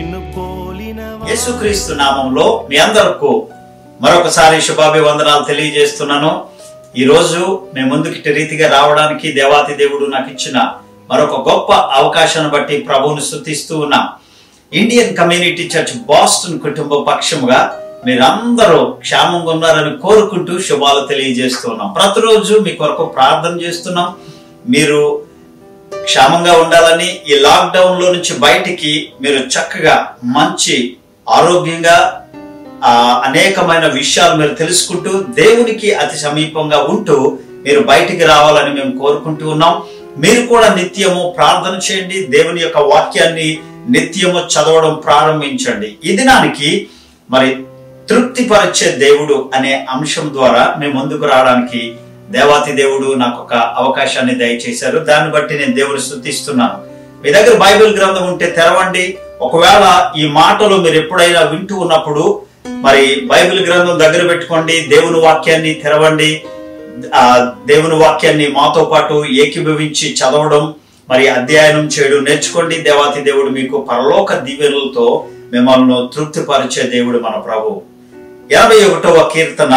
నిన్ను పోలిన యేసుక్రీస్తు నామంలో మీ అందరకు మరొకసారి శుభాభివందనాలు తెలియజేస్తున్నాను ఈ రోజు మీ ముందుకి రీతిగా రావడానికి దేవాతి దేవుడు నాకు ఇచ్చిన మరొక గొప్ప అవకాశాన్ని బట్టి ప్రభువును స్థుతిస్తూ ఉన్నాం ఇండియన్ కమ్యూనిటీ చర్చ్ బాస్టన్ కుటుంబ పక్షముగా మీరందరూ క్షేమంగా ఉన్నారని కోరుకుంటూ శుభాలు తెలియజేస్తున్నాం ప్రతిరోజు మీ కొరకు ప్రార్థన చేస్తున్నాం మీరు క్షేమంగా ఉండాలని ఈ లాక్డౌన్ లో నుంచి బయటికి మీరు చక్కగా మంచి ఆరోగ్యంగా ఆ అనేకమైన విషయాలు మీరు తెలుసుకుంటూ దేవునికి అతి సమీపంగా ఉంటూ మీరు బయటికి రావాలని మేము కోరుకుంటూ ఉన్నాం మీరు కూడా నిత్యము ప్రార్థన చేయండి దేవుని యొక్క వాక్యాన్ని నిత్యము చదవడం ప్రారంభించండి ఈ దినానికి మరి తృప్తిపరిచే దేవుడు అనే అంశం ద్వారా మేము ముందుకు రావడానికి దేవాతి దేవుడు నాకు ఒక అవకాశాన్ని దయచేశారు దాన్ని బట్టి నేను దేవుని స్థుతిస్తున్నాను మీ దగ్గర బైబిల్ గ్రంథం ఉంటే తెరవండి ఒకవేళ ఈ మాటలు మీరు ఎప్పుడైనా వింటూ ఉన్నప్పుడు మరి బైబిల్ గ్రంథం దగ్గర పెట్టుకోండి దేవుని వాక్యాన్ని తెరవండి ఆ దేవుని వాక్యాన్ని మాతో పాటు ఏకీభవించి చదవడం మరి అధ్యయనం చేయడం నేర్చుకోండి దేవాతి దేవుడు మీకు పరలోక దీవెనలతో మిమ్మల్ని తృప్తిపరిచే దేవుడు మన ప్రభు యాభై ఒకటవ కీర్తన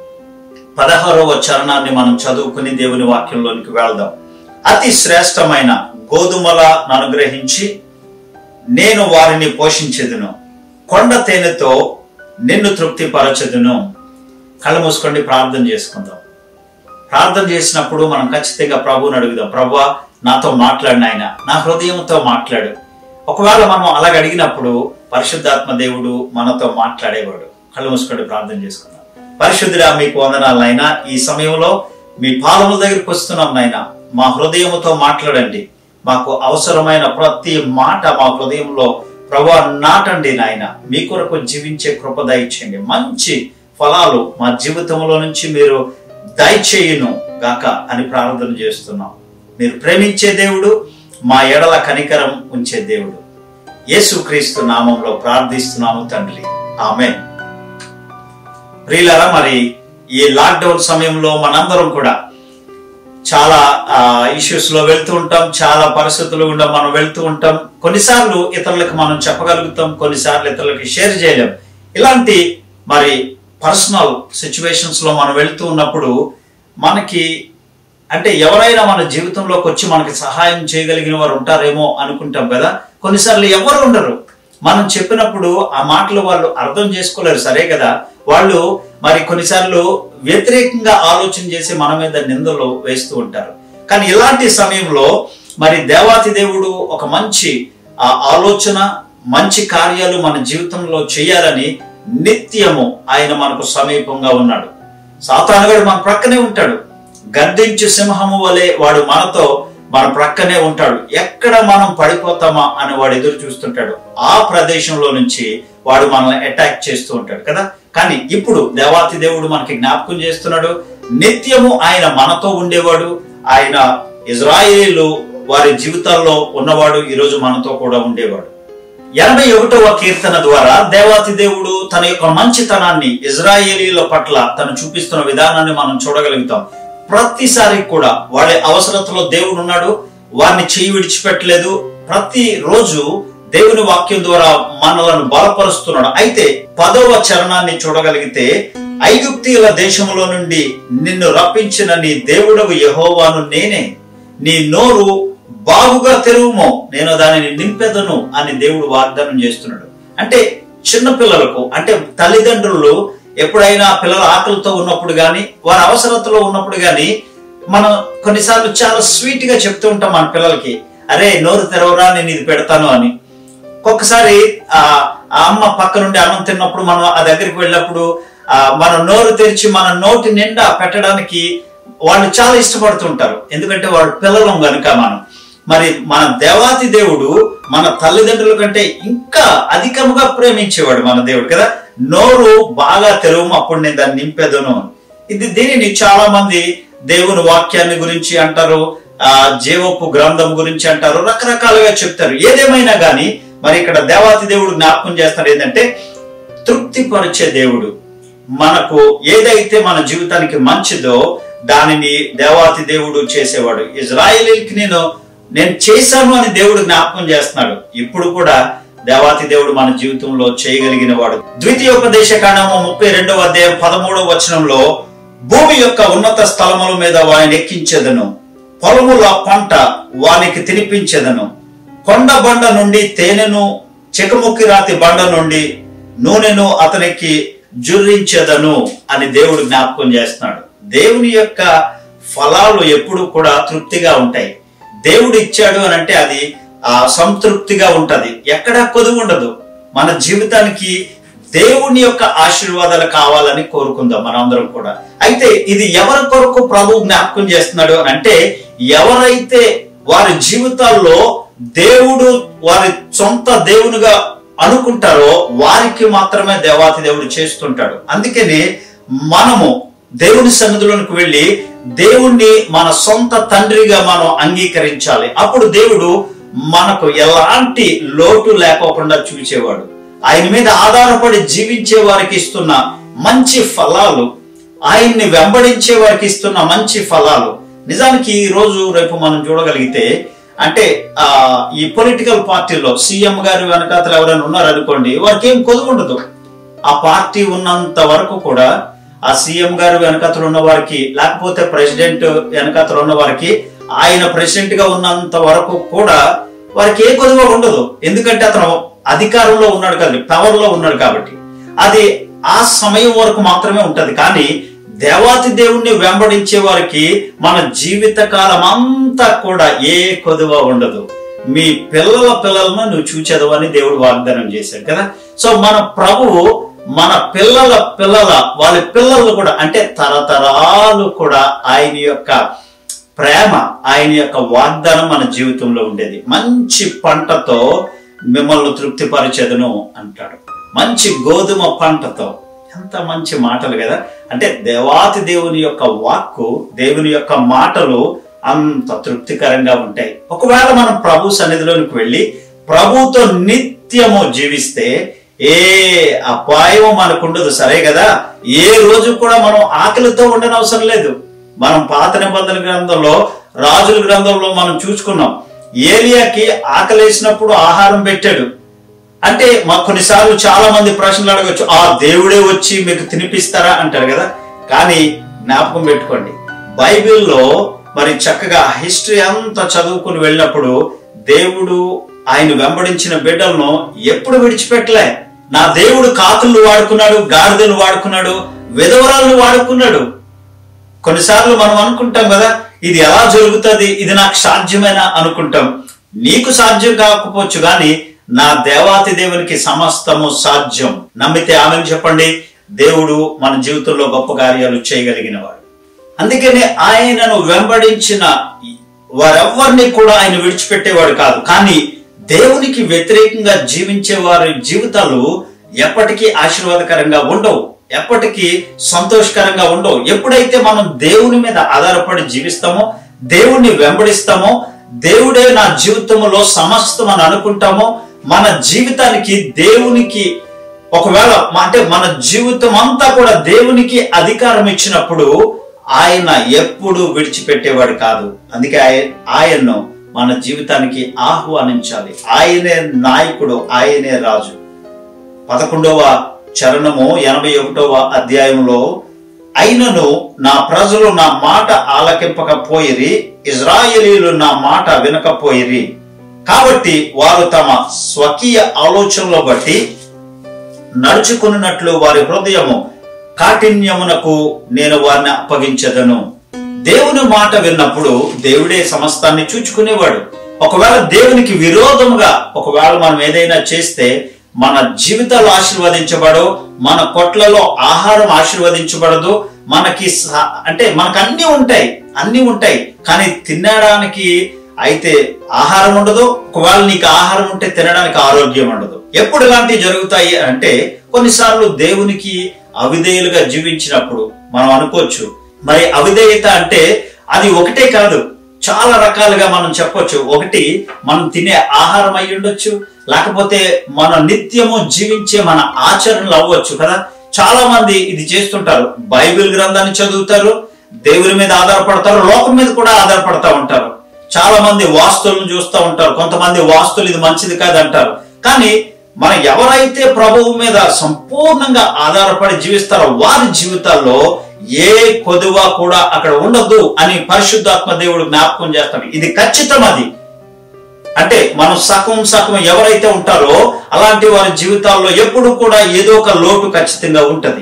పదహారవ చరణాన్ని మనం చదువుకుని దేవుని వాక్యంలోనికి వెళ్దాం అతి శ్రేష్టమైన గోధుమల అనుగ్రహించి నేను వారిని పోషించెదను కొండ తేనెతో నిన్ను తృప్తిపరచెదను కళ్ళు మూసుకొని ప్రార్థన చేసుకుందాం ప్రార్థన చేసినప్పుడు మనం ఖచ్చితంగా ప్రభువుని అడుగుదాం ప్రభు నాతో మాట్లాడిన ఆయన నా హృదయంతో మాట్లాడు ఒకవేళ మనం అలాగ అడిగినప్పుడు పరిశుద్ధాత్మ దేవుడు మనతో మాట్లాడేవాడు కళ్ళు మూసుకొని ప్రార్థన చేసుకుందాం పరిశుద్ధుడా మీకు వందనాలు నాయనా ఈ సమయంలో మీ పాదముల దగ్గరికి వస్తున్నాం నాయన మా హృదయముతో మాట్లాడండి మాకు అవసరమైన ప్రతి మాట మా హృదయంలో ప్రభా నాటండి నాయన మీ కొరకు జీవించే కృప దయచేయండి మంచి ఫలాలు మా జీవితంలో నుంచి మీరు దయచేయును గాక అని ప్రార్థన చేస్తున్నాం మీరు ప్రేమించే దేవుడు మా ఎడల కనికరం ఉంచే దేవుడు యేసుక్రీస్తు నామంలో ప్రార్థిస్తున్నాము తండ్రి ఆమెన్ ప్రియులరా మరి ఈ లాక్డౌన్ సమయంలో మనందరం కూడా చాలా ఇష్యూస్ లో వెళ్తూ ఉంటాం చాలా పరిస్థితులు గుండా మనం వెళ్తూ ఉంటాం కొన్నిసార్లు ఇతరులకు మనం చెప్పగలుగుతాం కొన్నిసార్లు ఇతరులకి షేర్ చేయలేం ఇలాంటి మరి పర్సనల్ సిచ్యువేషన్స్ లో మనం వెళ్తూ ఉన్నప్పుడు మనకి అంటే ఎవరైనా మన జీవితంలోకి వచ్చి మనకి సహాయం చేయగలిగిన వారు ఉంటారేమో అనుకుంటాం కదా కొన్నిసార్లు ఎవరు ఉండరు మనం చెప్పినప్పుడు ఆ మాటలు వాళ్ళు అర్థం చేసుకోలేరు సరే కదా వాళ్ళు మరి కొన్నిసార్లు వ్యతిరేకంగా ఆలోచన చేసి మన మీద నిందలు వేస్తూ ఉంటారు కానీ ఇలాంటి సమయంలో మరి దేవాతి దేవుడు ఒక మంచి ఆ ఆలోచన మంచి కార్యాలు మన జీవితంలో చేయాలని నిత్యము ఆయన మనకు సమీపంగా ఉన్నాడు సాతానుగాడు మన ప్రక్కనే ఉంటాడు గర్దించు సింహము వలె వాడు మనతో మన ప్రక్కనే ఉంటాడు ఎక్కడ మనం పడిపోతామా అని వాడు ఎదురు చూస్తుంటాడు ఆ ప్రదేశంలో నుంచి వాడు మనల్ని అటాక్ చేస్తూ ఉంటాడు కదా కానీ ఇప్పుడు దేవాతి దేవుడు మనకి జ్ఞాపకం చేస్తున్నాడు నిత్యము ఆయన మనతో ఉండేవాడు ఆయన ఇజ్రాయేలు వారి జీవితాల్లో ఉన్నవాడు ఈరోజు మనతో కూడా ఉండేవాడు ఎనభై ఒకటవ కీర్తన ద్వారా దేవాతి దేవుడు తన యొక్క మంచితనాన్ని ఇజ్రాయేలీల పట్ల తను చూపిస్తున్న విధానాన్ని మనం చూడగలుగుతాం ప్రతిసారి కూడా వాళ్ళ అవసరతలో దేవుడు ఉన్నాడు వారిని చేయి విడిచిపెట్టలేదు ప్రతి రోజు దేవుని వాక్యం ద్వారా మనలను బలపరుస్తున్నాడు అయితే పదవ చరణాన్ని చూడగలిగితే ఐగుప్తీయుల దేశంలో నుండి నిన్ను రప్పించిన నీ దేవుడవు యహోవాను నేనే నీ నోరు బాగుగా తెరువుమో నేను దానిని నింపెదను అని దేవుడు వాగ్దానం చేస్తున్నాడు అంటే చిన్న పిల్లలకు అంటే తల్లిదండ్రులు ఎప్పుడైనా పిల్లల ఆకలితో ఉన్నప్పుడు గాని వారి అవసరతలో ఉన్నప్పుడు గాని మనం కొన్నిసార్లు చాలా స్వీట్ గా చెప్తూ ఉంటాం మన పిల్లలకి అరే నోరు తెరవరా నేను ఇది పెడతాను అని ఒక్కొక్కసారి ఆ అమ్మ పక్క నుండి అన్నం తిన్నప్పుడు మనం ఆ దగ్గరికి వెళ్ళినప్పుడు ఆ మన నోరు తెరిచి మన నోటి నిండా పెట్టడానికి వాళ్ళు చాలా ఇష్టపడుతుంటారు ఎందుకంటే వాళ్ళు పిల్లలం గనుక మనం మరి మన దేవాతి దేవుడు మన తల్లిదండ్రుల కంటే ఇంకా అధికముగా ప్రేమించేవాడు మన దేవుడు కదా నోరు బాగా తెరువు అప్పుడు నేను దాన్ని నింపెదను ఇది దీనిని చాలా మంది దేవుని వాక్యాన్ని గురించి అంటారు ఆ జీవపు గ్రంథం గురించి అంటారు రకరకాలుగా చెప్తారు ఏదేమైనా గాని మరి ఇక్కడ దేవాతి దేవుడు జ్ఞాపకం చేస్తారు ఏంటంటే తృప్తిపరిచే దేవుడు మనకు ఏదైతే మన జీవితానికి మంచిదో దానిని దేవాతి దేవుడు చేసేవాడు ఇజ్రాయేలీకి నేను నేను చేశాను అని దేవుడు జ్ఞాపకం చేస్తున్నాడు ఇప్పుడు కూడా దేవాతి దేవుడు మన జీవితంలో చేయగలిగిన వాడు ద్వితీయోపదేశ కాండము ముప్పై రెండవ అధ్యాయం పదమూడవ వచనంలో భూమి యొక్క ఉన్నత స్థలముల మీద వారిని ఎక్కించెదను పొలముల పంట వానికి తినిపించెదను కొండ బండ నుండి తేనెను చెకముక్కి రాతి బండ నుండి నూనెను అతనికి జుర్రించెదను అని దేవుడు జ్ఞాపకం చేస్తున్నాడు దేవుని యొక్క ఫలాలు ఎప్పుడు కూడా తృప్తిగా ఉంటాయి దేవుడు ఇచ్చాడు అని అంటే అది ఆ సంతృప్తిగా ఉంటది ఎక్కడా కొదువు ఉండదు మన జీవితానికి దేవుని యొక్క ఆశీర్వాదాలు కావాలని కోరుకుందాం మనందరం కూడా అయితే ఇది ఎవరి కొరకు ప్రభు జ్ఞాపకం చేస్తున్నాడు అని అంటే ఎవరైతే వారి జీవితాల్లో దేవుడు వారి సొంత దేవునిగా అనుకుంటారో వారికి మాత్రమే దేవాతి దేవుడు చేస్తుంటాడు అందుకని మనము దేవుని సన్నిధిలోనికి వెళ్ళి దేవుణ్ణి మన సొంత తండ్రిగా మనం అంగీకరించాలి అప్పుడు దేవుడు మనకు ఎలాంటి లోటు లేకోకుండా చూచేవాడు ఆయన మీద ఆధారపడి జీవించే వారికి ఇస్తున్న మంచి ఫలాలు ఆయన్ని వెంబడించే వారికి ఇస్తున్న మంచి ఫలాలు నిజానికి ఈ రోజు రేపు మనం చూడగలిగితే అంటే ఆ ఈ పొలిటికల్ పార్టీలో సీఎం గారి వెనకాతలు ఎవరైనా ఉన్నారనుకోండి వారికి ఏం కొదువు ఉండదు ఆ పార్టీ ఉన్నంత వరకు కూడా ఆ సీఎం గారు వెనకతలు ఉన్న వారికి లేకపోతే ప్రెసిడెంట్ వెనకతలు ఉన్న వారికి ఆయన ప్రెసిడెంట్ గా ఉన్నంత వరకు కూడా వారికి ఏ కొదువ ఉండదు ఎందుకంటే అతను అధికారంలో ఉన్నాడు కాబట్టి పవర్ లో ఉన్నాడు కాబట్టి అది ఆ సమయం వరకు మాత్రమే ఉంటది కానీ దేవాతి దేవుణ్ణి వెంబడించే వారికి మన జీవిత కాలం అంతా కూడా ఏ కొదువ ఉండదు మీ పిల్లల పిల్లలను నువ్వు చూచెదవు అని దేవుడు వాగ్దానం చేశాడు కదా సో మన ప్రభువు మన పిల్లల పిల్లల వాళ్ళ పిల్లలు కూడా అంటే తరతరాలు కూడా ఆయన యొక్క ప్రేమ ఆయన యొక్క వాగ్దానం మన జీవితంలో ఉండేది మంచి పంటతో మిమ్మల్ని తృప్తిపరిచేదను అంటాడు మంచి గోధుమ పంటతో ఎంత మంచి మాటలు కదా అంటే దేవాతి దేవుని యొక్క వాక్కు దేవుని యొక్క మాటలు అంత తృప్తికరంగా ఉంటాయి ఒకవేళ మనం ప్రభు సన్నిధిలోనికి వెళ్ళి ప్రభుతో నిత్యము జీవిస్తే ఏ అపాయం మనకుండదు సరే కదా ఏ రోజు కూడా మనం ఆకలితో ఉండనవసరం లేదు మనం పాత నిబంధన గ్రంథంలో రాజుల గ్రంథంలో మనం చూసుకున్నాం ఏలియాకి ఆకలేసినప్పుడు ఆహారం పెట్టాడు అంటే మా కొన్నిసార్లు చాలా మంది ప్రశ్నలు అడగచ్చు ఆ దేవుడే వచ్చి మీకు తినిపిస్తారా అంటారు కదా కానీ జ్ఞాపకం పెట్టుకోండి బైబిల్లో మరి చక్కగా హిస్టరీ అంతా చదువుకుని వెళ్ళినప్పుడు దేవుడు ఆయన వెంబడించిన బిడ్డలను ఎప్పుడు విడిచిపెట్టలే నా దేవుడు కాకులు వాడుకున్నాడు గాడిదలు వాడుకున్నాడు విధవరాలను వాడుకున్నాడు కొన్నిసార్లు మనం అనుకుంటాం కదా ఇది ఎలా జరుగుతుంది ఇది నాకు సాధ్యమేనా అనుకుంటాం నీకు సాధ్యం కాకపోవచ్చు కానీ నా దేవాతి దేవునికి సమస్తము సాధ్యం నమ్మితే ఆమెను చెప్పండి దేవుడు మన జీవితంలో గొప్ప కార్యాలు చేయగలిగిన వాడు అందుకనే ఆయనను వెంబడించిన వారెవ్వరిని కూడా ఆయన విడిచిపెట్టేవాడు కాదు కానీ దేవునికి వ్యతిరేకంగా జీవించే వారి జీవితాలు ఎప్పటికీ ఆశీర్వాదకరంగా ఉండవు ఎప్పటికీ సంతోషకరంగా ఉండవు ఎప్పుడైతే మనం దేవుని మీద ఆధారపడి జీవిస్తామో దేవుణ్ణి వెంబడిస్తామో దేవుడే నా జీవితంలో సమస్తం అని అనుకుంటామో మన జీవితానికి దేవునికి ఒకవేళ అంటే మన జీవితం అంతా కూడా దేవునికి అధికారం ఇచ్చినప్పుడు ఆయన ఎప్పుడు విడిచిపెట్టేవాడు కాదు అందుకే ఆయ- ఆయన్ను మన జీవితానికి ఆహ్వానించాలి ఆయనే నాయకుడు ఆయనే రాజు పదకొండవ చరణము ఎనభై ఒకటవ అధ్యాయంలో అయినను నా ప్రజలు నా మాట ఆలకింపకపోయిరి ఇజ్రాయేలీలు నా మాట వినకపోయిరి కాబట్టి వారు తమ స్వకీయ ఆలోచనలో బట్టి నడుచుకున్నట్లు వారి హృదయము కాఠిన్యమునకు నేను వారిని అప్పగించదను దేవుని మాట విన్నప్పుడు దేవుడే సమస్తాన్ని చూచుకునేవాడు ఒకవేళ దేవునికి విరోధముగా ఒకవేళ మనం ఏదైనా చేస్తే మన జీవితాలు ఆశీర్వదించబడు మన కొట్లలో ఆహారం ఆశీర్వదించబడదు మనకి స- అంటే మనకు అన్ని ఉంటాయి అన్ని ఉంటాయి కానీ తినడానికి అయితే ఆహారం ఉండదు ఒకవేళ నీకు ఆహారం ఉంటే తినడానికి ఆరోగ్యం ఉండదు ఎప్పుడు ఇలాంటివి జరుగుతాయి అంటే కొన్నిసార్లు దేవునికి అవిధేయులుగా జీవించినప్పుడు మనం అనుకోవచ్చు మరి అవిధేయత అంటే అది ఒకటే కాదు చాలా రకాలుగా మనం చెప్పొచ్చు ఒకటి మనం తినే ఆహారం అయి ఉండొచ్చు లేకపోతే మన నిత్యము జీవించే మన ఆచరణలు అవ్వచ్చు కదా చాలా మంది ఇది చేస్తుంటారు బైబిల్ గ్రంథాన్ని చదువుతారు దేవుని మీద ఆధారపడతారు లోకం మీద కూడా ఆధారపడతా ఉంటారు చాలా మంది వాస్తులను చూస్తూ ఉంటారు కొంతమంది వాస్తులు ఇది మంచిది కాదు అంటారు కానీ మనం ఎవరైతే ప్రభువు మీద సంపూర్ణంగా ఆధారపడి జీవిస్తారో వారి జీవితాల్లో ఏ కొదువ కూడా అక్కడ ఉండదు అని పరిశుద్ధాత్మ దేవుడు జ్ఞాపకం చేస్తాడు ఇది ఖచ్చితం అది అంటే మనం సగం సగం ఎవరైతే ఉంటారో అలాంటి వారి జీవితాల్లో ఎప్పుడు కూడా ఏదో ఒక లోటు ఖచ్చితంగా ఉంటది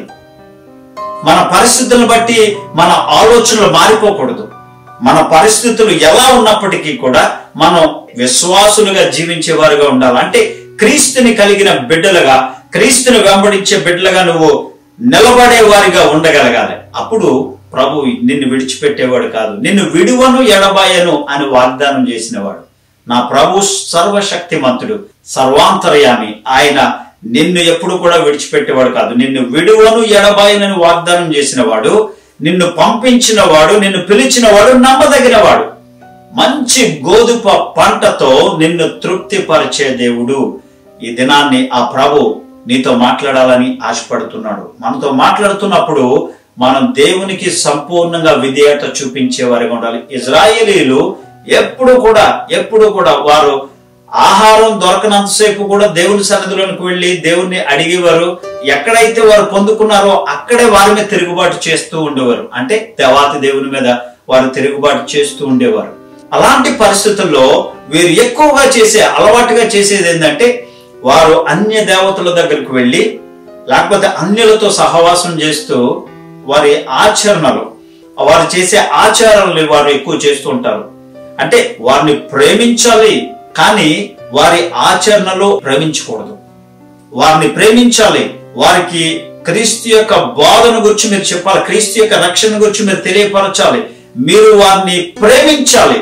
మన పరిస్థితులను బట్టి మన ఆలోచనలు మారిపోకూడదు మన పరిస్థితులు ఎలా ఉన్నప్పటికీ కూడా మనం విశ్వాసులుగా జీవించే వారుగా ఉండాలి అంటే క్రీస్తుని కలిగిన బిడ్డలుగా క్రీస్తుని వెంబడించే బిడ్డలుగా నువ్వు నిలబడే వారిగా ఉండగలగాలి అప్పుడు ప్రభు నిన్ను విడిచిపెట్టేవాడు కాదు నిన్ను విడువను ఎడబాయను అని వాగ్దానం చేసినవాడు నా ప్రభు సర్వశక్తిమంతుడు సర్వాంతర్యామి ఆయన నిన్ను ఎప్పుడు కూడా విడిచిపెట్టేవాడు కాదు నిన్ను విడువను ఎడబాయనని వాగ్దానం చేసిన వాడు నిన్ను పంపించిన వాడు నిన్ను పిలిచిన వాడు నమ్మదగిన వాడు మంచి గోధుమ పంటతో నిన్ను తృప్తిపరిచే దేవుడు ఈ దినాన్ని ఆ ప్రభు నీతో మాట్లాడాలని ఆశపడుతున్నాడు మనతో మాట్లాడుతున్నప్పుడు మనం దేవునికి సంపూర్ణంగా విధేయత చూపించే వారిగా ఉండాలి ఇజ్రాయేలీలు ఎప్పుడు కూడా ఎప్పుడు కూడా వారు ఆహారం దొరకనంతసేపు కూడా దేవుని సన్నిధిలోనికి వెళ్ళి దేవుణ్ణి అడిగేవారు ఎక్కడైతే వారు పొందుకున్నారో అక్కడే వారి మీద తిరుగుబాటు చేస్తూ ఉండేవారు అంటే దేవాతి దేవుని మీద వారు తిరుగుబాటు చేస్తూ ఉండేవారు అలాంటి పరిస్థితుల్లో వీరు ఎక్కువగా చేసే అలవాటుగా చేసేది ఏంటంటే వారు అన్య దేవతల దగ్గరికి వెళ్ళి లేకపోతే అన్యులతో సహవాసం చేస్తూ వారి ఆచరణలు వారు చేసే ఆచారాలని వారు ఎక్కువ చేస్తూ ఉంటారు అంటే వారిని ప్రేమించాలి కానీ వారి ఆచరణలో ప్రేమించకూడదు వారిని ప్రేమించాలి వారికి క్రీస్తు యొక్క బోధన గురించి మీరు చెప్పాలి క్రీస్తు యొక్క రక్షణ గురించి మీరు తెలియపరచాలి మీరు వారిని ప్రేమించాలి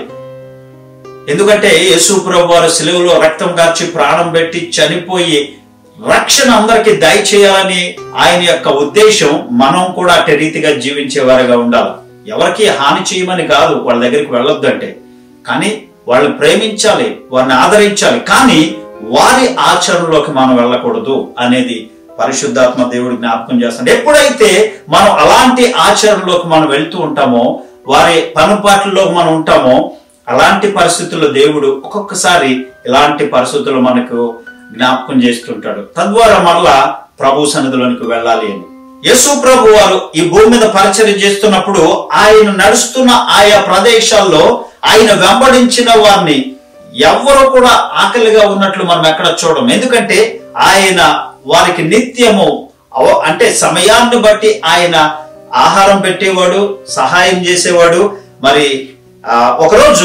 ఎందుకంటే యేసు ప్రభు వారు సెలవులో రక్తం కార్చి ప్రాణం పెట్టి చనిపోయి రక్షణ అందరికి దయచేయాలని ఆయన యొక్క ఉద్దేశం మనం కూడా అట్టి రీతిగా జీవించే వారిగా ఉండాలి ఎవరికి హాని చేయమని కాదు వాళ్ళ దగ్గరికి వెళ్ళొద్దంటే కానీ వాళ్ళని ప్రేమించాలి వారిని ఆదరించాలి కానీ వారి ఆచరణలోకి మనం వెళ్ళకూడదు అనేది పరిశుద్ధాత్మ దేవుడు జ్ఞాపకం చేస్తాడు ఎప్పుడైతే మనం అలాంటి ఆచరణలోకి మనం వెళ్తూ ఉంటామో వారి పనుపాట్లలోకి మనం ఉంటామో అలాంటి పరిస్థితుల్లో దేవుడు ఒక్కొక్కసారి ఇలాంటి పరిస్థితులు మనకు జ్ఞాపకం చేస్తుంటాడు తద్వారా మరలా ప్రభు సన్నిధిలోనికి వెళ్ళాలి అని యేసు ప్రభు వారు ఈ భూమి మీద పరిచయం చేస్తున్నప్పుడు ఆయన నడుస్తున్న ఆయా ప్రదేశాల్లో ఆయన వెంబడించిన వారిని ఎవ్వరు కూడా ఆకలిగా ఉన్నట్లు మనం ఎక్కడ చూడం ఎందుకంటే ఆయన వారికి నిత్యము అవ- అంటే సమయాన్ని బట్టి ఆయన ఆహారం పెట్టేవాడు సహాయం చేసేవాడు మరి ఆ, ఒకరోజు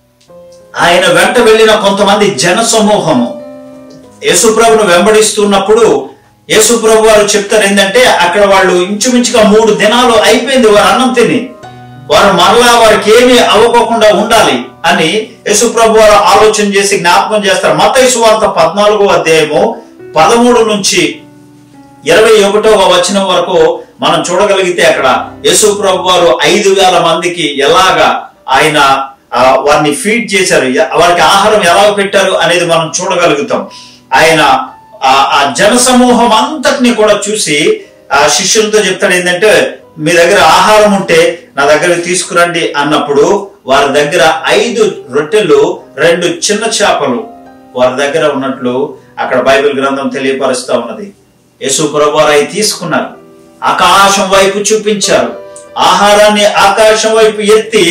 ఆయన వెంట వెళ్ళిన కొంతమంది జన సమూహము యేసుప్రభును వెంబడిస్తున్నప్పుడు యేసుప్రభు వారు చెప్తారు ఏంటంటే అక్కడ వాళ్ళు ఇంచుమించుగా మూడు దినాలు అయిపోయింది వారు అన్నం తిని వారు మరలా వారికి ఏమీ అవ్వకోకుండా ఉండాలి అని యేసుప్రభు వారు ఆలోచన చేసి జ్ఞాపకం చేస్తారు మత వార్త పద్నాలుగో అధ్యాయము పదమూడు నుంచి ఇరవై ఒకటవ వచనం వరకు మనం చూడగలిగితే అక్కడ యేసు ప్రభు వారు ఐదు వేల మందికి ఎలాగా ఆయన ఆ, వారిని ఫీడ్ చేశారు ఎ- వారికి ఆహారం ఎలా పెట్టారు అనేది మనం చూడగలుగుతాం ఆయన ఆ ఆ జన సమూహం అంతటిని కూడా చూసి ఆ శిష్యులతో చెప్తాడు ఏంటంటే మీ దగ్గర ఆహారం ఉంటే నా దగ్గర తీసుకురండి అన్నప్పుడు వారి దగ్గర ఐదు రొట్టెలు రెండు చిన్న చేపలు వారి దగ్గర ఉన్నట్లు అక్కడ బైబిల్ గ్రంథం తెలియపరుస్తా ఉన్నది యేసు ప్రభువారు అవి తీసుకున్నారు ఆకాశం వైపు చూపించారు ఆహారాన్ని ఆకాశం వైపు ఎత్తి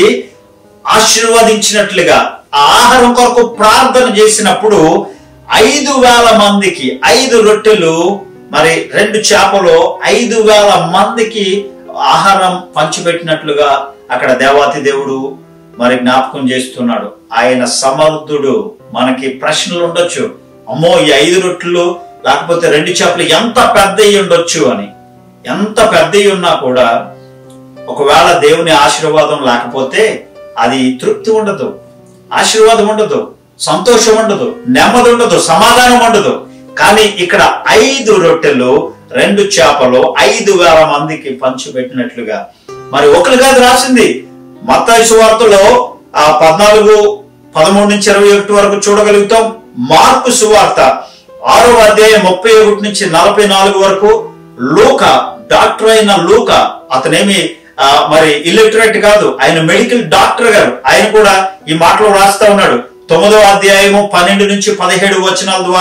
ఆశీర్వదించినట్లుగా ఆ ఆహారం కొరకు ప్రార్థన చేసినప్పుడు ఐదు వేల మందికి ఐదు రొట్టెలు మరి రెండు చేపలు ఐదు వేల మందికి ఆహారం పంచిపెట్టినట్లుగా అక్కడ దేవాతి దేవుడు మరి జ్ఞాపకం చేస్తున్నాడు ఆయన సమర్థుడు మనకి ప్రశ్నలు ఉండొచ్చు అమ్మో ఈ ఐదు రొట్టెలు లేకపోతే రెండు చేపలు ఎంత పెద్దవి ఉండొచ్చు అని ఎంత పెద్దవి ఉన్నా కూడా ఒకవేళ దేవుని ఆశీర్వాదం లేకపోతే అది తృప్తి ఉండదు ఆశీర్వాదం ఉండదు సంతోషం ఉండదు నెమ్మది ఉండదు సమాధానం ఉండదు కానీ ఇక్కడ ఐదు రొట్టెలు రెండు చేపలు ఐదు వేల మందికి పంచిపెట్టినట్లుగా మరి ఒకరు కాదు రాసింది మత్తాయి సువార్తలో ఆ పద్నాలుగు పదమూడు నుంచి ఇరవై ఒకటి వరకు చూడగలుగుతాం మార్పు సువార్త ఆరో అధ్యాయం ముప్పై ఒకటి నుంచి నలభై నాలుగు వరకు లూక డాక్టర్ అయిన లూక అతనేమి ఆ, మరి ఇల్లిటరేట్ కాదు ఆయన మెడికల్ డాక్టర్ గారు ఆయన కూడా ఈ మాటలు రాస్తా ఉన్నాడు తొమ్మిదో అధ్యాయము పన్నెండు నుంచి పదిహేడు వచనాల ద్వారా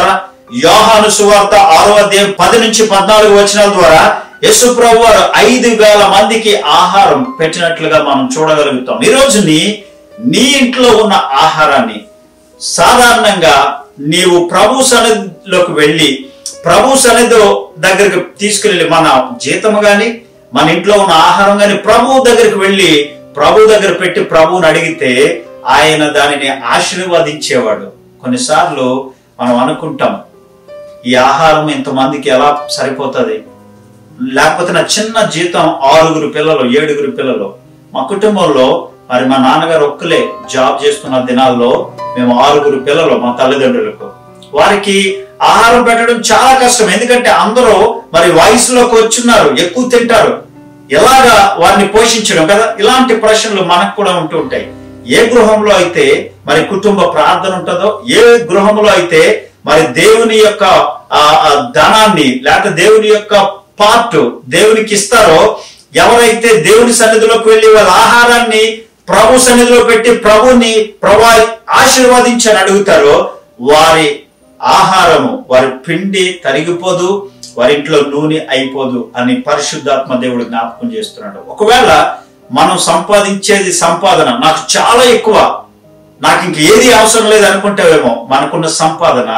యోహాను సువార్త ఆరో అధ్యాయం పది నుంచి పద్నాలుగు వచనాల ద్వారా యేసు ప్రభు వారు ఐదు వేల మందికి ఆహారం పెట్టినట్లుగా మనం చూడగలుగుతాం ఈ రోజుని నీ ఇంట్లో ఉన్న ఆహారాన్ని సాధారణంగా నీవు ప్రభు సన్నిధిలోకి వెళ్ళి ప్రభు సన్నిధి దగ్గరికి తీసుకెళ్ళి మన జీతము గాని మన ఇంట్లో ఉన్న ఆహారం గాని ప్రభు దగ్గరికి వెళ్ళి ప్రభు దగ్గర పెట్టి ప్రభువుని అడిగితే ఆయన దానిని ఆశీర్వదించేవాడు కొన్నిసార్లు మనం అనుకుంటాం ఈ ఆహారం ఇంతమందికి ఎలా సరిపోతుంది లేకపోతే నా చిన్న జీతం ఆరుగురు పిల్లలు ఏడుగురు పిల్లలు మా కుటుంబంలో మరి మా నాన్నగారు ఒక్కలే జాబ్ చేస్తున్న దినాల్లో మేము ఆరుగురు పిల్లలు మా తల్లిదండ్రులకు వారికి ఆహారం పెట్టడం చాలా కష్టం ఎందుకంటే అందరూ మరి వయసులోకి వచ్చున్నారు ఎక్కువ తింటారు ఎలాగా వారిని పోషించడం కదా ఇలాంటి ప్రశ్నలు మనకు కూడా ఉంటూ ఉంటాయి ఏ గృహంలో అయితే మరి కుటుంబ ప్రార్థన ఉంటుందో ఏ గృహంలో అయితే మరి దేవుని యొక్క ఆ ఆ ధనాన్ని లేకపోతే దేవుని యొక్క పార్ట్ దేవునికి ఇస్తారో ఎవరైతే దేవుని సన్నిధిలోకి వెళ్ళి వాళ్ళ ఆహారాన్ని ప్రభు సన్నిధిలో పెట్టి ప్రభుని ప్రభా ఆశీర్వదించని అడుగుతారో వారి ఆహారము వారి పిండి తరిగిపోదు వారి ఇంట్లో నూనె అయిపోదు అని పరిశుద్ధాత్మ దేవుడు జ్ఞాపకం చేస్తున్నాడు ఒకవేళ మనం సంపాదించేది సంపాదన నాకు చాలా ఎక్కువ నాకు ఇంక ఏది అవసరం లేదు అనుకుంటావేమో మనకున్న సంపాదన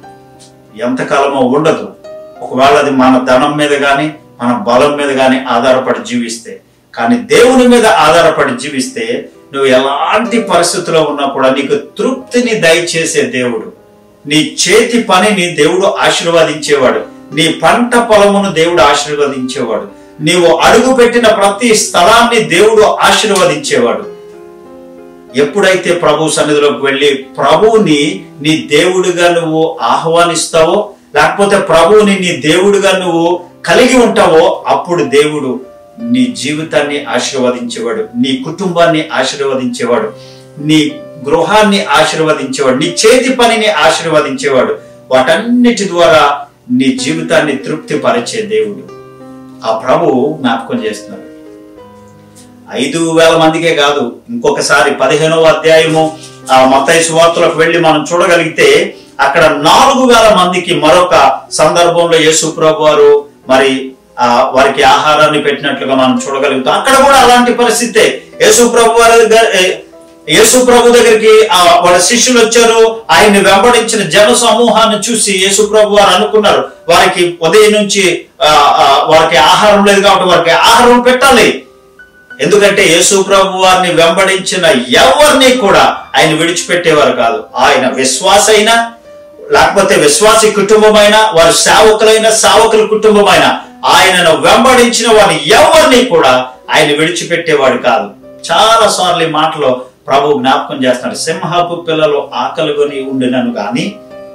ఎంతకాలమో ఉండదు ఒకవేళ అది మన ధనం మీద గాని మన బలం మీద గాని ఆధారపడి జీవిస్తే కానీ దేవుని మీద ఆధారపడి జీవిస్తే నువ్వు ఎలాంటి పరిస్థితిలో ఉన్నా కూడా నీకు తృప్తిని దయచేసే దేవుడు నీ చేతి పనిని దేవుడు ఆశీర్వదించేవాడు నీ పంట పొలమును దేవుడు ఆశీర్వదించేవాడు నీవు అడుగు పెట్టిన ప్రతి స్థలాన్ని దేవుడు ఆశీర్వదించేవాడు ఎప్పుడైతే ప్రభు సన్నిధిలోకి వెళ్ళి ప్రభువుని నీ దేవుడిగా నువ్వు ఆహ్వానిస్తావో లేకపోతే ప్రభువుని నీ దేవుడిగా నువ్వు కలిగి ఉంటావో అప్పుడు దేవుడు నీ జీవితాన్ని ఆశీర్వదించేవాడు నీ కుటుంబాన్ని ఆశీర్వదించేవాడు నీ గృహాన్ని ఆశీర్వదించేవాడు నీ చేతి పనిని ఆశీర్వదించేవాడు వాటన్నిటి ద్వారా నీ జీవితాన్ని తృప్తిపరిచే దేవుడు ఆ ప్రభువు జ్ఞాపకం చేస్తున్నాడు ఐదు వేల మందికే కాదు ఇంకొకసారి పదిహేనవ అధ్యాయము ఆ మత్తయి సువార్తలకు వెళ్ళి మనం చూడగలిగితే అక్కడ నాలుగు వేల మందికి మరొక సందర్భంలో యేసు ప్రభు వారు మరి ఆ వారికి ఆహారాన్ని పెట్టినట్లుగా మనం చూడగలుగుతాం అక్కడ కూడా అలాంటి పరిస్థితే యేసు ప్రభు వారి దగ్గర ఏ- యేసు ప్రభు దగ్గరికి ఆ వాళ్ళ శిష్యులు వచ్చారు ఆయన్ని వెంబడించిన జన సమూహాన్ని చూసి యేసు ప్రభు వారు అనుకున్నారు వారికి ఉదయం నుంచి ఆ, ఆ, వారికి ఆహారం లేదు కాబట్టి వారికి ఆహారం పెట్టాలి ఎందుకంటే యేసు ప్రభు వారిని వెంబడించిన ఎవరిని కూడా ఆయన విడిచిపెట్టేవారు కాదు ఆయన విశ్వాస అయినా లేకపోతే విశ్వాసి కుటుంబమైన వారి సేవకులైన సేవకుల కుటుంబమైన ఆయనను వెంబడించిన వారిని ఎవరిని కూడా ఆయన విడిచిపెట్టేవాడు కాదు చాలా సార్లు ఈ మాటలో ప్రభు జ్ఞాపకం చేస్తున్నాడు సింహపు పిల్లలు ఆకలిగొని ఉండినను గాని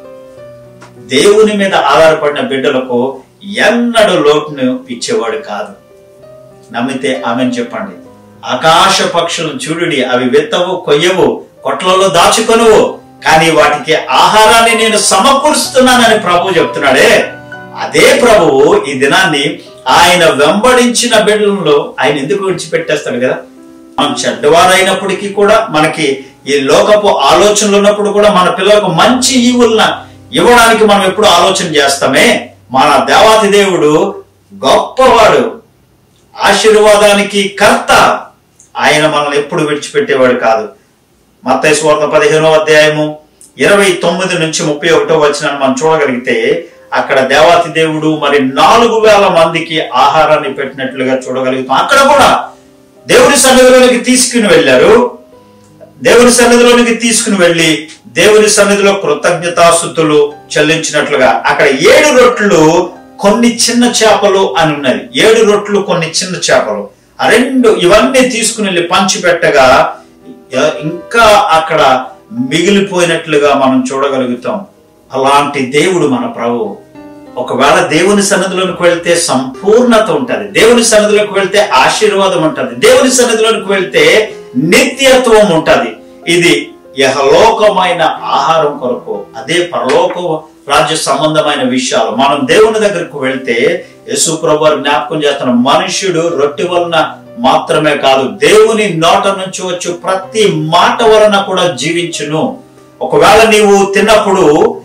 దేవుని మీద ఆధారపడిన బిడ్డలకు ఎన్నడూ లోటును ఇచ్చేవాడు కాదు నమ్మితే ఆమెను చెప్పండి ఆకాశ పక్షులను చూడుడి అవి విత్తవు కొయ్యవు కొట్లలో దాచుకొనువు కానీ వాటికి ఆహారాన్ని నేను సమకూరుస్తున్నానని ప్రభు చెప్తున్నాడే అదే ప్రభువు ఈ దినాన్ని ఆయన వెంబడించిన బిడ్డలలో ఆయన ఎందుకు విడిచిపెట్టేస్తాడు కదా మనం చెడ్డవారైనప్పటికీ కూడా మనకి ఈ లోకపు ఆలోచనలు ఉన్నప్పుడు కూడా మన పిల్లలకు మంచి ఈవులన ఇవ్వడానికి మనం ఎప్పుడు ఆలోచన చేస్తామే మన దేవాతి దేవుడు గొప్పవాడు ఆశీర్వాదానికి కర్త ఆయన మనల్ని ఎప్పుడు విడిచిపెట్టేవాడు కాదు మత్తయి స్వార్థ పదిహేనో అధ్యాయము ఇరవై తొమ్మిది నుంచి ముప్పై ఒకటో వచ్చిన మనం చూడగలిగితే అక్కడ దేవాతి దేవుడు మరి నాలుగు వేల మందికి ఆహారాన్ని పెట్టినట్లుగా చూడగలుగుతాం అక్కడ కూడా దేవుని సన్నిధిలోనికి తీసుకుని వెళ్ళారు దేవుని సన్నిధిలోనికి తీసుకుని వెళ్ళి దేవుని సన్నిధిలో కృతజ్ఞతాశుద్ధులు చెల్లించినట్లుగా అక్కడ ఏడు రొట్లు కొన్ని చిన్న చేపలు అని ఉన్నది ఏడు రొట్లు కొన్ని చిన్న చేపలు ఆ రెండు ఇవన్నీ తీసుకుని వెళ్ళి పంచిపెట్టగా ఎ- ఇంకా అక్కడ మిగిలిపోయినట్లుగా మనం చూడగలుగుతాం అలాంటి దేవుడు మన ప్రభు ఒకవేళ దేవుని సన్నిధిలోకి వెళ్తే సంపూర్ణత ఉంటది దేవుని సన్నిధిలోకి వెళ్తే ఆశీర్వాదం ఉంటది దేవుని సన్నిధిలోకి వెళ్తే నిత్యత్వం ఉంటది ఇది యహలోకమైన ఆహారం కొరకు అదే పరలోక రాజ్య సంబంధమైన విషయాలు మనం దేవుని దగ్గరకు వెళ్తే యేసు ప్రభు వారు జ్ఞాపకం చేస్తున్న మనుష్యుడు రొట్టె వలన మాత్రమే కాదు దేవుని నోట నుంచి వచ్చు ప్రతి మాట వలన కూడా జీవించును ఒకవేళ నీవు తిన్నప్పుడు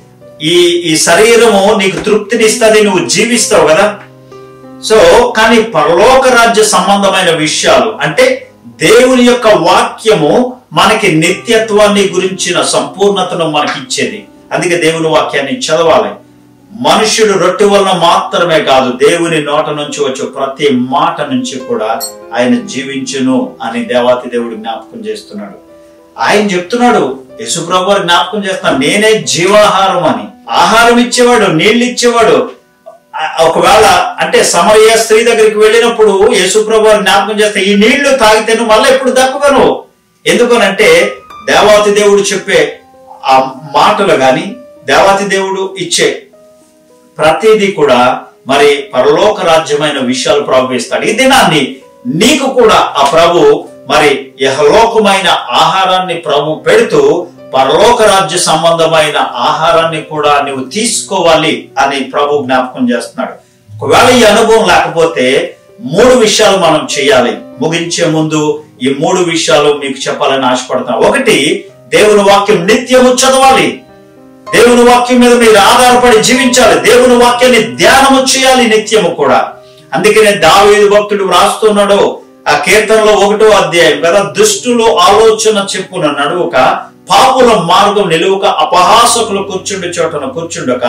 ఈ ఈ శరీరము నీకు తృప్తినిస్తుంది నువ్వు జీవిస్తావు కదా సో కానీ పరలోక రాజ్య సంబంధమైన విషయాలు అంటే దేవుని యొక్క వాక్యము మనకి నిత్యత్వాన్ని గురించిన సంపూర్ణతను మనకి ఇచ్చేది అందుకే దేవుని వాక్యాన్ని చదవాలి మనుషుడు రొట్టె వలన మాత్రమే కాదు దేవుని నోట నుంచి వచ్చే ప్రతి మాట నుంచి కూడా ఆయన జీవించును అని దేవాతి దేవుడు జ్ఞాపకం చేస్తున్నాడు ఆయన చెప్తున్నాడు యశుప్రభు వారు జ్ఞాపకం చేస్తున్నాడు నేనే జీవాహారం అని ఆహారం ఇచ్చేవాడు నీళ్లు ఇచ్చేవాడు ఆ- ఒకవేళ అంటే సమరయ్య స్త్రీ దగ్గరికి వెళ్ళినప్పుడు యేసుప్రభు వారు జ్ఞాపకం చేస్తే ఈ నీళ్లు తాగితే నువ్వు మళ్ళీ ఎప్పుడు దక్కవను ఎందుకనంటే దేవాతి దేవుడు చెప్పే ఆ మాటలు గాని దేవాతి దేవుడు ఇచ్చే ప్రతిదీ కూడా మరి పరలోక రాజ్యమైన విషయాలు ప్రభు ఇస్తాడు ఈ దినాన్ని నీకు కూడా ఆ ప్రభు మరి యహలోకమైన ఆహారాన్ని ప్రభు పెడుతూ పరలోక రాజ్య సంబంధమైన ఆహారాన్ని కూడా నువ్వు తీసుకోవాలి అని ప్రభు జ్ఞాపకం చేస్తున్నాడు ఒకవేళ ఈ అనుభవం లేకపోతే మూడు విషయాలు మనం చేయాలి ముగించే ముందు ఈ మూడు విషయాలు మీకు చెప్పాలని ఆశపడుతున్నాను ఒకటి దేవుని వాక్యం నిత్యము చదవాలి దేవుని వాక్యం మీద మీరు ఆధారపడి జీవించాలి దేవుని వాక్యాన్ని ధ్యానము చేయాలి నిత్యము కూడా అందుకనే దావీదు భక్తుడు వ్రాస్తున్నాడు ఆ కీర్తనలో ఒకటో అధ్యాయం కదా దుష్టులు ఆలోచన చెప్పున నడువుక పాపుల మార్గం నిలువక అపహాసకులు కూర్చుండు చోటన కూర్చుండక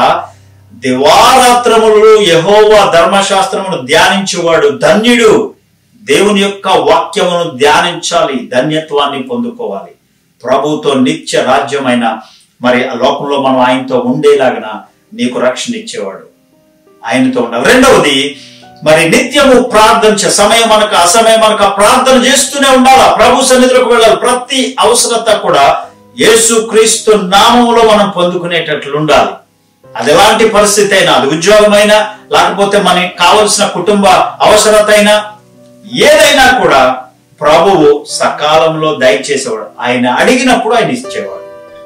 దివారాత్రములు యహోవా ధర్మశాస్త్రమును ధ్యానించేవాడు ధన్యుడు దేవుని యొక్క వాక్యమును ధ్యానించాలి ధన్యత్వాన్ని పొందుకోవాలి ప్రభుతో నిత్య రాజ్యమైన మరి ఆ లోకంలో మనం ఆయనతో ఉండేలాగిన నీకు రక్షణ ఇచ్చేవాడు ఆయనతో ఉండాలి రెండవది మరి నిత్యము ప్రార్థన చే సమయం మనకు అసమయం మనకు ప్రార్థన చేస్తూనే ఉండాలా ప్రభు సన్నిధిలోకి వెళ్ళాలి ప్రతి అవసరత కూడా యేసు క్రీస్తు నామములో మనం పొందుకునేటట్లు ఉండాలి అది ఎలాంటి పరిస్థితి అయినా అది ఉద్యోగమైనా లేకపోతే మనకి కావలసిన కుటుంబ అవసరత అయినా ఏదైనా కూడా ప్రభువు సకాలంలో దయచేసేవాడు ఆయన అడిగినప్పుడు ఆయన ఇచ్చేవాడు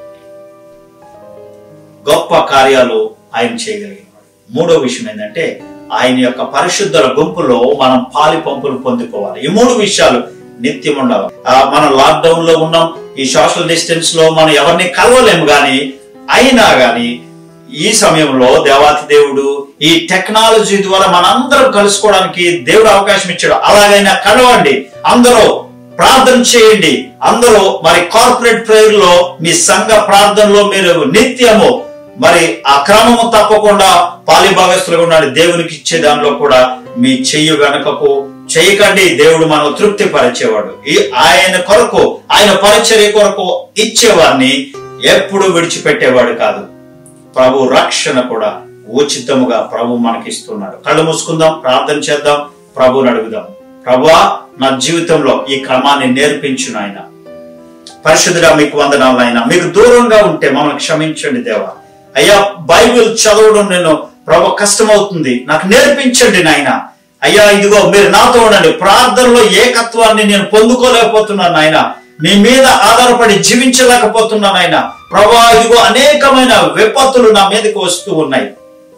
గొప్ప కార్యాలు ఆయన చేయగలిగినవాడు మూడో విషయం ఏంటంటే ఆయన యొక్క పరిశుద్ధుల గుంపులో మనం పాలి పంపులు పొందుకోవాలి ఈ మూడు విషయాలు నిత్యం ఉండాలి ఆ, మనం లాక్డౌన్ లో ఉన్నాం ఈ సోషల్ డిస్టెన్స్ లో మనం ఎవరిని కలవలేము గాని అయినా గాని ఈ సమయంలో దేవాతి దేవుడు ఈ టెక్నాలజీ ద్వారా మనందరం కలుసుకోవడానికి దేవుడు అవకాశం ఇచ్చాడు అలాగైనా కలవండి అందరూ ప్రార్థన చేయండి అందరూ మరి కార్పొరేట్ ప్రేయర్ లో మీ సంఘ ప్రార్థనలో మీరు నిత్యము మరి ఆ క్రమము తప్పకుండా పాలిభాగస్తులుగా ఉండండి దేవునికి ఇచ్చే దానిలో కూడా మీ చెయ్యి వెనకకు చేయకండి దేవుడు మనం తృప్తి పరిచేవాడు ఈ ఆయన కొరకు ఆయన పరిచర్య కొరకు ఇచ్చేవాడిని ఎప్పుడు విడిచిపెట్టేవాడు కాదు ప్రభు రక్షణ కూడా ఉచితముగా ప్రభు మనకిస్తున్నాడు కళ్ళు మూసుకుందాం ప్రార్థన చేద్దాం ప్రభుని అడుగుదాం ప్రభువా నా జీవితంలో ఈ క్రమాన్ని నేర్పించు నాయన పరిశుద్ధుడా మీకు వందనాలు ఆయన మీకు దూరంగా ఉంటే మమ్మల్ని క్షమించండి దేవా అయ్యా బైబిల్ చదవడం నేను ప్రభు కష్టమవుతుంది నాకు నేర్పించండి నాయన అయ్యా ఇదిగో మీరు నాతో ఉండండి ప్రార్థనలో ఏకత్వాన్ని నేను పొందుకోలేకపోతున్నాను నాయన మీ మీద ఆధారపడి జీవించలేకపోతున్నాను ఆయన ప్రభా ఇదిగో అనేకమైన విపత్తులు నా మీదకి వస్తూ ఉన్నాయి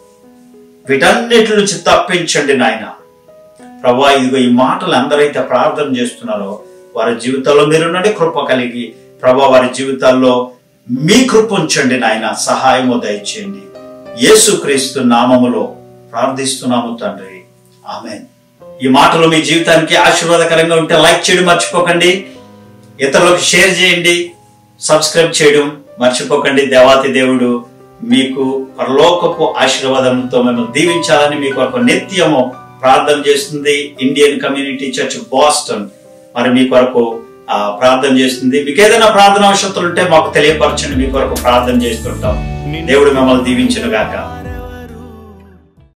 వీటన్నిటి నుంచి తప్పించండి నాయన ప్రభా ఇదిగో ఈ మాటలు అందరైతే ప్రార్థన చేస్తున్నారో వారి జీవితాల్లో మీరున్నది కృప కలిగి ప్రభా వారి జీవితాల్లో మీ కృప ఉంచండి నాయన సహాయము దయచేయండి యేసుక్రీస్తు నామములో ప్రార్థిస్తున్నాము తండ్రి ఆమెన్ ఈ మాటలు మీ జీవితానికి ఆశీర్వాదకరంగా ఉంటే లైక్ చేయడం మర్చిపోకండి ఇతరులకు షేర్ చేయండి సబ్స్క్రైబ్ చేయడం మర్చిపోకండి దేవాతి దేవుడు మీకు పరలోకపు ఆశీర్వాదంతో మేము దీవించాలని మీకు ఒక నిత్యము ప్రార్థన చేస్తుంది ఇండియన్ కమ్యూనిటీ చర్చ్ బాస్టన్ మరి మీ కొరకు ఆ, ప్రార్థన చేస్తుంది మీకు ఏదైనా ప్రార్థన అవసరతలు ఉంటే మాకు తెలియపరచండి మీ కొరకు ప్రార్థన చేస్తుంటాం దేవుడు మిమ్మల్ని దీవించును గాక